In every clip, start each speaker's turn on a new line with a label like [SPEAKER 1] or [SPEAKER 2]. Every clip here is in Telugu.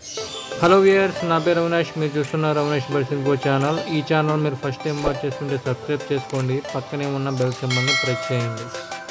[SPEAKER 1] హలో వ్యూయర్స్ నా పేరు అవినాష్ మీరు చూస్తున్నారు అవినాష్ బర్సిన్పో ఛానల్ ఈ ఛానల్ మీరు ఫస్ట్ టైం వాచ్ చేస్తుంటే సబ్స్క్రైబ్ చేసుకోండి పక్కనే ఉన్న బెల్ సింబల్ని ప్రెస్ చేయండి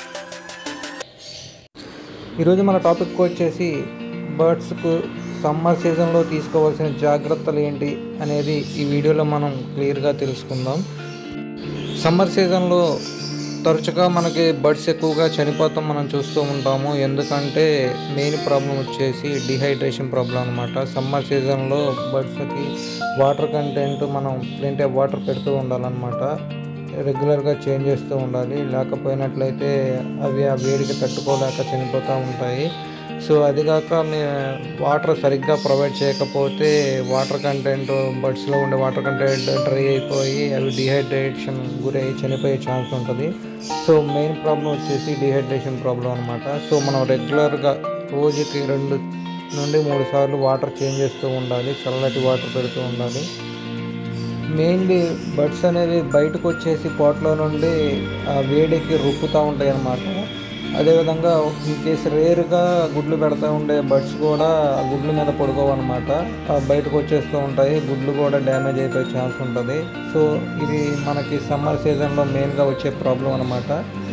[SPEAKER 1] ఈరోజు మన టాపిక్ వచ్చేసి బర్డ్స్కు సమ్మర్ సీజన్లో తీసుకోవాల్సిన జాగ్రత్తలు ఏంటి అనేది ఈ వీడియోలో మనం క్లియర్గా తెలుసుకుందాం సమ్మర్ సీజన్లో తరచుగా మనకి బర్డ్స్ ఎక్కువగా చనిపోతాం మనం చూస్తూ ఉంటాము ఎందుకంటే మెయిన్ ప్రాబ్లం వచ్చేసి డిహైడ్రేషన్ ప్రాబ్లం అనమాట సమ్మర్ సీజన్లో బర్డ్స్కి వాటర్ కంటెంట్ మనం ప్lenty ఆఫ్ వాటర్ పెడుతూ ఉండాలన్నమాట రెగ్యులర్గా చేంజ్ చేస్తూ ఉండాలి లేకపోయినట్లయితే అవి ఆ వేడికి తట్టుకోలేక చనిపోతూ ఉంటాయి సో అది కాక మీ వాటర్ సరిగ్గా ప్రొవైడ్ చేయకపోతే వాటర్ కంటెంట్ బర్డ్స్లో ఉండే వాటర్ కంటెంట్ డ్రై అయిపోయి అవి డిహైడ్రేషన్ గురై చనిపోయే ఛాన్స్ ఉంటుంది సో మెయిన్ ప్రాబ్లం వచ్చేసి డిహైడ్రేషన్ ప్రాబ్లం అనమాట సో మనం రెగ్యులర్గా రోజుకి రెండు నుండి మూడు సార్లు వాటర్ చేంజ్ చేస్తూ ఉండాలి చల్లటి వాటర్ పెడుతూ ఉండాలి మెయిన్లీ బర్డ్స్ అనేవి బయటకు వచ్చేసి పోట్లో నుండి ఆ వేడికి రుప్పుతూ ఉంటాయి అన్నమాట అదేవిధంగా ఇన్ కేసు రేరుగా గుడ్లు పెడతా ఉండే బర్డ్స్ కూడా ఆ గుడ్ల మీద పడుకోవన్నమాట ఆ బయటకు వచ్చేస్తూ ఉంటాయి గుడ్లు కూడా డ్యామేజ్ అయిపోయే ఛాన్స్ ఉంటుంది సో ఇది మనకి సమ్మర్ సీజన్లో మెయిన్గా వచ్చే ప్రాబ్లం అనమాట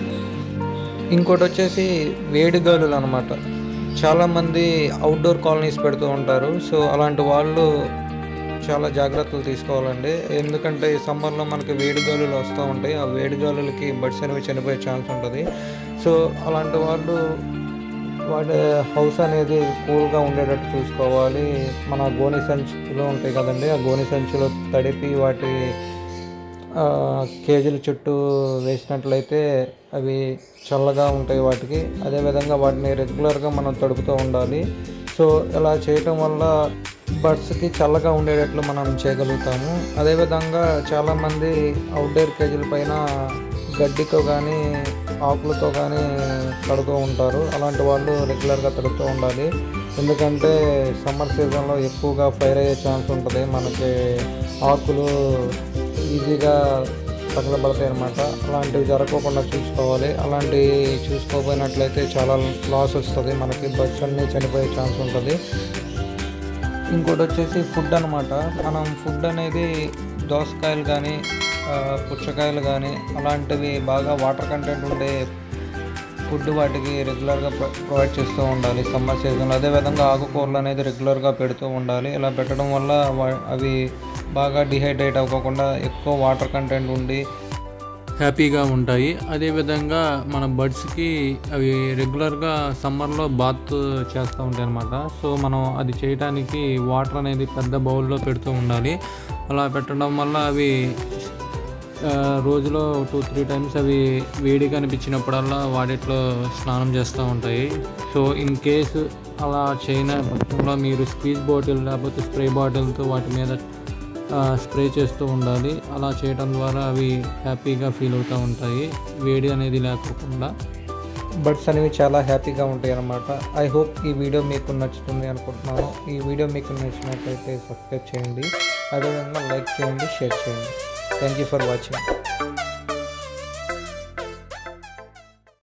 [SPEAKER 1] ఇంకోటి వచ్చేసి వేడి గాలులు అనమాట చాలామంది అవుట్డోర్ కాలనీస్ పెడుతూ ఉంటారు సో అలాంటి వాళ్ళు చాలా జాగ్రత్తలు తీసుకోవాలండి ఎందుకంటే ఈ సమ్మర్లో మనకి వేడి గాలులు వస్తూ ఉంటాయి ఆ వేడి గాలులకి బర్డ్స్ అనేవి చనిపోయే ఛాన్స్ ఉంటుంది సో అలాంటి వాళ్ళు వాటి హౌస్ అనేది కూల్గా ఉండేటట్టు చూసుకోవాలి మన గోని సంచులు ఉంటాయి కదండి ఆ గోని సంచులో తడిపి వాటి ఆ, కేజీల చుట్టూ వేసినట్లయితే అవి చల్లగా ఉంటాయి వాటికి అదేవిధంగా వాటిని రెగ్యులర్గా మనం తడుపుతూ ఉండాలి సో ఇలా చేయటం వల్ల బర్డ్స్కి చల్లగా ఉండేటట్లు మనం చేయగలుగుతాము అదేవిధంగా చాలామంది అవుట్డోర్ కేజీల పైన గడ్డితో కానీ ఆకులతో కానీ కడుతూ ఉంటారు అలాంటి వాళ్ళు రెగ్యులర్గా తడుపుతూ ఉండాలి ఎందుకంటే సమ్మర్ సీజన్లో ఎక్కువగా ఫైర్ అయ్యే ఛాన్స్ ఉంటుంది మనకి ఆకులు ఈజీగా తగలబడతాయి అనమాట అలాంటివి జరగకుండా చూసుకోవాలి అలాంటివి చూసుకోపోయినట్లయితే చాలా లాస్ వస్తుంది మనకి బర్డ్స్ అన్నీ చనిపోయే ఛాన్స్ ఉంటుంది ఇంకోటి వచ్చేసి ఫుడ్ అనమాట మనం ఫుడ్ అనేది దోసకాయలు కానీ ఆ, పుచ్చకాయలు కానీ అలాంటివి బాగా వాటర్ కంటెంట్ ఉండే ఫుడ్ వాటికి రెగ్యులర్గా ప్రొ- ప్రొవైడ్ చేస్తూ ఉండాలి సమ్మర్ సీజన్లో అదేవిధంగా ఆకుకూరలు అనేది రెగ్యులర్గా పెడుతూ ఉండాలి ఇలా పెట్టడం వల్ల వా- అవి బాగా డిహైడ్రేట్ అవ్వకుండా ఎక్కువ వాటర్ కంటెంట్ ఉండి హ్యాపీగా ఉంటాయి అదేవిధంగా మన బర్డ్స్కి అవి రెగ్యులర్గా సమ్మర్లో బాత్ చేస్తూ ఉంటాయి అనమాట సో మనం అది చేయడానికి వాటర్ అనేది పెద్ద బౌల్లో పెడుతూ ఉండాలి అలా పెట్టడం వల్ల అవి ఆ, రోజులో టూ త్రీ టైమ్స్ అవి వేడిగా అనిపించినప్పుడల్లా వాటిలో స్నానం చేస్తూ ఉంటాయి సో ఇన్ కేసు అలా చేయని పక్షంలో మీరు స్క్వీజ్ బాటిల్ లేకపోతే స్ప్రే బాటిల్తో వాటి మీద స్ప్రే చేస్తూ ఉండాలి అలా చేయడం ద్వారా అవి హ్యాపీగా ఫీల్ అవుతూ ఉంటాయి వేడి అనేది లేకోకుండా బర్డ్స్ అనేవి చాలా హ్యాపీగా ఉంటాయి అన్నమాట ఐ హోప్ ఈ వీడియో మీకు నచ్చుతుంది అనుకుంటున్నాను ఈ వీడియో మీకు నచ్చినట్లయితే సబ్స్క్రైబ్ చేయండి అదేవిధంగా లైక్ చేయండి షేర్ చేయండి థ్యాంక్ యూ ఫర్ వాచింగ్